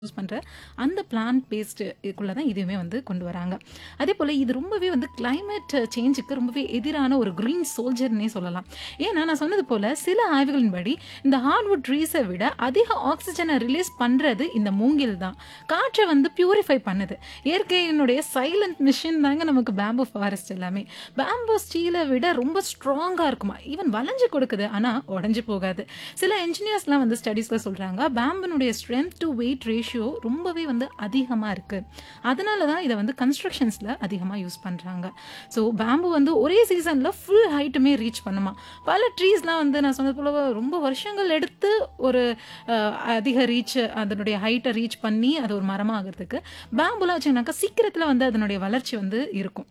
Use பண்ற அந்த plant based இதுக்குள்ள தான் இதுவுமே வந்து கொண்டு வராங்க. அதேபோல இது ரொம்பவே வந்து கிளைமேட் சேஞ்சுக்கு ரொம்பவே எதிரான ஒரு கிரீன் சோல்ஜர்னே சொல்லலாம். ஏன்னா நான் சொன்னது போல சில ஆய்வுகளின்படி இந்த ஹார்ட்வுட் ட்ரீஸை விட அதிக ஆக்ஸிஜனை ரிலீஸ் பண்றது இந்த மூங்கில் தான். காற்றை வந்து பியூரிஃபை பண்ணுது. இயற்கையினுடைய சைலண்ட் மிஷின் தாங்க நமக்கு பேம்பு ஃபாரஸ்ட் எல்லாமே. பேம்பு ஸ்டீலை விட ரொம்ப ஸ்ட்ராங்கா இருக்குமா. ஈவன் வளைஞ்சு கொடுக்குது. ஆனா உடைஞ்சு போகாது. சில என்ஜினியர்ஸ்லாம் வந்து ஸ்டடீஸ்ல சொல்றாங்க பேம்புனுடைய ஸ்ட்ரென்த் டு வெயிட் ரேஷியோ ரொம்பவே வந்து அதிகமா இருக்கு. அதனால தான் இதை வந்து கன்ஸ்ட்ரக்ஷன்ஸ்ல அதிகமா யூஸ் பண்றாங்க. ஸோ பேம்பு வந்து ஒரே சீசன்ல ஃபுல் ஹைட்டுமே ரீச் பண்ணுமா. பல ட்ரீஸ்லாம் வந்து நான் சொன்னது போல ரொம்ப வருஷங்கள் எடுத்து ஒரு அ, அதிக ரீச் அதனுடைய ஹைட்டை ரீச் பண்ணி அது ஒரு மரமா ஆகிறதுக்கு பேம்புலாம் வச்சீங்கன்னாக்கா சீக்கிரத்துல வந்து அதனுடைய வளர்ச்சி வந்து இருக்கும்.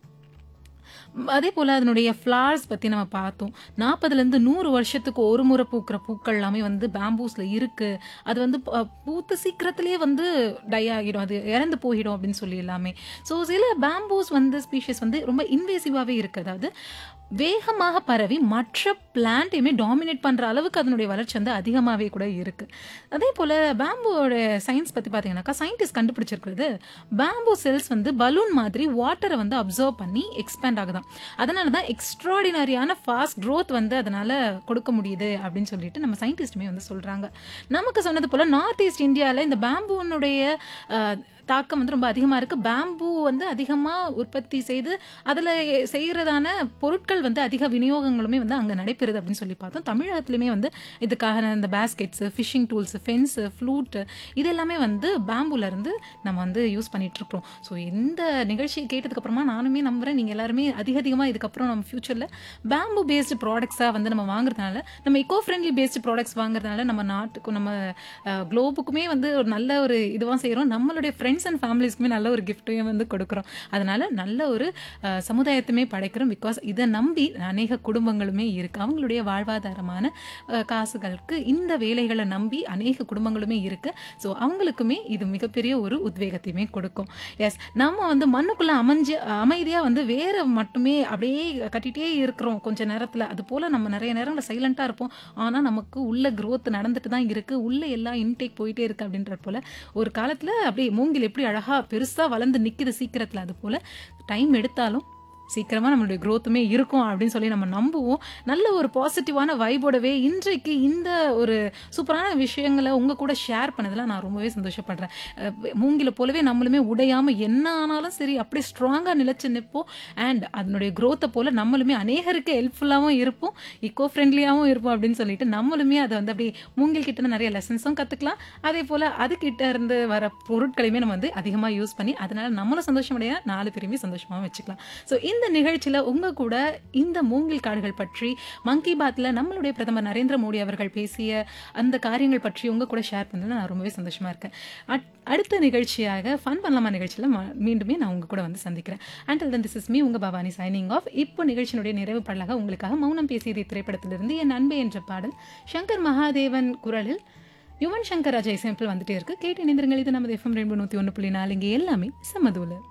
அதே போல அதனுடைய ஃப்ளவர்ஸ் பத்தி நம்ம பார்த்தோம். 40லேருந்து 100 வருஷத்துக்கு ஒரு முறை பூக்கிற பூக்கள் எல்லாமே வந்து பேம்பூஸ்ல இருக்கு. அது வந்து ப பூத்து சீக்கிரத்திலேயே வந்து டை ஆகிடும். அது இறந்து போயிடும் அப்படின்னு சொல்லி எல்லாமே. ஸோ சில பேம்பூஸ் வந்து ஸ்பீஷீஸ் வந்து ரொம்ப இன்வேசிவாவே இருக்கு. அதாவது வேகமாக பரவி மற்ற பிளான்ட்டையுமே டாமினேட் பண்ற அளவுக்கு அதனுடைய வளர்ச்சி வந்து அதிகமாவே கூட இருக்கு. அதே போல பேம்புவோட சயின்ஸ் பத்தி பார்த்தீங்கன்னாக்கா சயின்டிஸ்ட் கண்டுபிடிச்சிருக்கிறது பேம்பு செல்ஸ் வந்து பலூன் மாதிரி வாட்டரை வந்து அப்சர்வ் பண்ணி எக்ஸ்பேண்ட் ஆகுதாம். அதனால தான் எக்ஸ்ட்ராடினரியான ஃபாஸ்ட் growth வந்து அதனால கொடுக்க முடியுது அப்படின்னு சொல்லிட்டு நம்ம சயின்டிஸ்ட்டுமே வந்து சொல்றாங்க. நமக்கு சொன்னது போல நார்த் ஈஸ்ட் இந்தியால இந்த பேம்புனுடைய அ, தாக்கம் வந்து ரொம்ப அதிகமா இருக்கு. பேம்பு வந்து அதிகமா உற்பத்தி செய்து அதுல செய்யறதான பொருட்கள் வந்து அதிக விநியோகங்களுமே வந்து அங்க நடைபெறுது அப்படின்னு சொல்லி பார்த்தோம். தமிழகத்திலுமே வந்து இதுக்காக இந்த baskets, fishing tools, fence, flute இது எல்லாமே வந்து பேம்புல இருந்து நம்ம வந்து யூஸ் பண்ணிட்டு இருக்கோம். ஸோ இந்த நிகழ்ச்சியை கேட்டதுக்கு அப்புறமா நானுமே நம்புறேன் நீங்க எல்லாருமே அதிக அதிகமா இதுக்கப்புறம் நம்ம ஃபியூச்சர்ல பேம்பு பேஸ்டு ப்ராடக்ட்ஸா வந்து நம்ம வாங்குறதுனால நம்ம இக்கோ ஃப்ரெண்ட்லி பேஸ்டு ப்ராடக்ட்ஸ் வாங்குறதுனால நம்ம நாட்டுக்கும் நம்ம குளோபுக்குமே வந்து ஒரு நல்ல ஒரு இதுவாக செய்கிறோம். நம்மளுடைய ஃப்ரெண்ட்ஸ் அண்ட் ஃபேமிலிஸ்க்குமே நல்ல ஒரு கிஃப்ட்டையும் வந்து கொடுக்குறோம். அதனால நல்ல ஒரு அ, சமுதாயத்தையுமே படைக்கிறோம். பிகாஸ் இதை நம்பி அநேக குடும்பங்களுமே இருக்கு. அவங்களுடைய வாழ்வாதாரமான அ, காசுகளுக்கு இந்த வேலைகளை நம்பி அநேக குடும்பங்களுமே இருக்கு. ஸோ அவங்களுக்குமே இது மிகப்பெரிய ஒரு உத்வேகத்தையுமே கொடுக்கும். எஸ் நம்ம வந்து மண்ணுக்குள்ள அமைஞ்சு அமைதியாக வந்து வேற மட்டுமே அப்படியே கட்டிகிட்டே இருக்கிறோம் கொஞ்ச நேரத்தில் அது போல் நம்ம நிறைய நேரங்களில் சைலண்ட்டாக இருப்போம் ஆனால் நமக்கு உள்ள growth நடந்துட்டு தான் இருக்கு உள்ள எல்லாம் இன்டேக் போயிட்டே இருக்கு அப்படின்ற போல ஒரு காலத்தில் அப்படியே மூங்கில் எப்படி அழகாக பெருசாக வளர்ந்து நிற்குது சீக்கிரத்தில் அது போல் டைம் எடுத்தாலும் சீக்கிரமாக நம்மளுடைய growthமே இருக்கும் அப்படின்னு சொல்லி நம்ம நம்புவோம். நல்ல ஒரு பாசிட்டிவான வைபோடவே இன்றைக்கு இந்த ஒரு சூப்பரான விஷயங்களை உங்க கூட ஷேர் பண்ணதில் நான் ரொம்பவே சந்தோஷப்படுறேன். அஹ் மூங்கில போலவே நம்மளுமே உடையாம என்ன ஆனாலும் சரி அப்படியே ஸ்ட்ராங்காக நிலைச்சு நிற்போம். அண்ட் அதனுடைய growth-அ போல நம்மளுமே அநேகருக்கு ஹெல்ப்ஃபுல்லாகவும் இருப்போம். இக்கோ ஃப்ரெண்ட்லியாகவும் இருப்போம் அப்படின்னு சொல்லிட்டு நம்மளுமே அதை வந்து அப்படியே மூங்கில் கிட்ட இருந்து நிறைய லெசன்ஸும் கற்றுக்கலாம். அதே போல் அதுக்கிட்ட இருந்து வர பொருட்களையுமே நம்ம வந்து அதிகமாக யூஸ் பண்ணி அதனால நம்மளும் சந்தோஷமடைய நாலு பேருமே சந்தோஷமாகவும் வச்சுக்கலாம். ஸோ இந்த நிகழ்ச்சியில் உங்க கூட இந்த மூங்கில் காடுகள் பற்றி மங்கி பாத்தில் நம்மளுடைய பிரதமர் நரேந்திர மோடி அவர்கள் பேசிய அந்த காரியங்கள் பற்றி உங்க கூட ஷேர் பண்ணதில் நான் ரொம்பவே சந்தோஷமா இருக்கேன். அட்- அடுத்த நிகழ்ச்சியாக ஃபன் பண்ணலாமா நிகழ்ச்சியில் மீண்டுமே நான் உங்க கூட வந்து சந்திக்கிறேன். Until then this is me உங்க பவானி சைனிங் ஆஃப் இப்போ நிகழ்ச்சியினுடைய நிறைவு பாடலாக உங்களுக்காக மௌனம் பேசியதை திரைப்படத்திலிருந்து என் அன்பே என்ற பாடல் சங்கர் மகாதேவன் குரலில் யுவன் சங்கர் ராஜா இசையமைப்பில் வந்துட்டே இருக்கு கேட்டு இணைந்திருங்கள் இது நமது எஃப்எம் ரெண்டு நூற்றி ஒன்று புள்ளி நாலு இங்கே எல்லாமே சமதூல